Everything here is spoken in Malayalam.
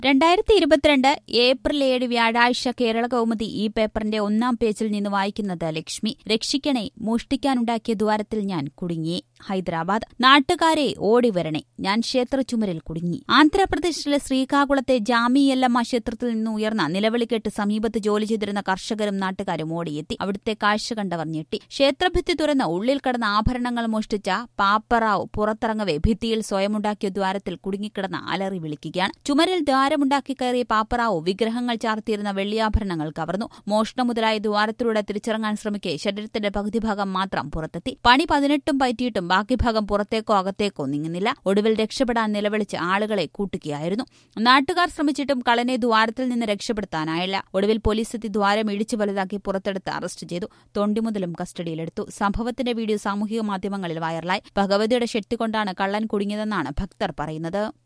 രണ്ടായിരത്തി ഇരുപത്തിരണ്ട് ഏപ്രിൽ ഏഴ് വ്യാഴാഴ്ച കേരള കൗമുദി ഈ പേപ്പറിന്റെ ഒന്നാം പേജിൽ നിന്ന് വായിക്കുന്നത് ലക്ഷ്മി രക്ഷിക്കണേ മോഷ്ടിക്കാനുണ്ടാക്കിയ ദ്വാരത്തിൽ ഞാൻ കുടുങ്ങി ഹൈദരാബാദ് നാട്ടുകാരെ ഓടിവരണേ ഞാൻ ക്ഷേത്ര ചുമരിൽ കുടുങ്ങി ആന്ധ്രാപ്രദേശിലെ ശ്രീകാകുളത്തെ ജാമിയല്ലമ്മ ക്ഷേത്രത്തിൽ നിന്ന് ഉയർന്ന നിലവിളി കേട്ട് സമീപത്ത് ജോലി ചെയ്തിരുന്ന കർഷകരും നാട്ടുകാരും ഓടിയെത്തി അവിടുത്തെ കാഴ്ച കണ്ടവർ ഞെട്ടി ക്ഷേത്രഭിത്തി തുറന്ന് ഉള്ളിൽ കടന്ന ആഭരണങ്ങൾ മോഷ്ടിച്ച പാപ്പറാവ് പുറത്തിറങ്ങവെ ഭിത്തിയിൽ സ്വയമുണ്ടാക്കിയ ദ്വാരത്തിൽ കുടുങ്ങിക്കിടന്ന അലറി വിളിക്കുകയാണ് ചുമരിൽ ദ്വാരമുണ്ടാക്കി കയറിയ പാപ്പറാവു വിഗ്രഹങ്ങൾ ചാർത്തിയിരുന്ന വെള്ളിയാഭരണങ്ങൾ കവർന്നു മോഷണം മുതലായ ദ്വാരത്തിലൂടെ തിരിച്ചിറങ്ങാൻ ശ്രമിക്കെ ശരീരത്തിന്റെ പകുതി ഭാഗം മാത്രം പുറത്തെത്തി പണി പതിനെട്ടും പറ്റിയിട്ടും ബാക്കി ഭാഗം പുറത്തേക്കോ അകത്തേക്കോ നീങ്ങുന്നില്ല ഒടുവിൽ രക്ഷപ്പെടാൻ നിലവിളിച്ച് ആളുകളെ കൂട്ടുകയായിരുന്നു നാട്ടുകാർ ശ്രമിച്ചിട്ടും കളനെ ദ്വാരത്തിൽ നിന്ന് രക്ഷപ്പെടുത്താനായില്ല ഒടുവിൽ പോലീസ് എത്തി ദ്വാരം ഇടിച്ചു വലുതാക്കി പുറത്തെടുത്ത് അറസ്റ്റ് ചെയ്തു തൊണ്ടിമുതലും കസ്റ്റഡിയിലെടുത്തു സംഭവത്തിന്റെ വീഡിയോ സാമൂഹിക മാധ്യമങ്ങളിൽ വൈറലായി ഭഗവതിയുടെ ശക്തി കൊണ്ടാണ് കള്ളൻ കുടുങ്ങിയതെന്നാണ് ഭക്തർ പറയുന്നത്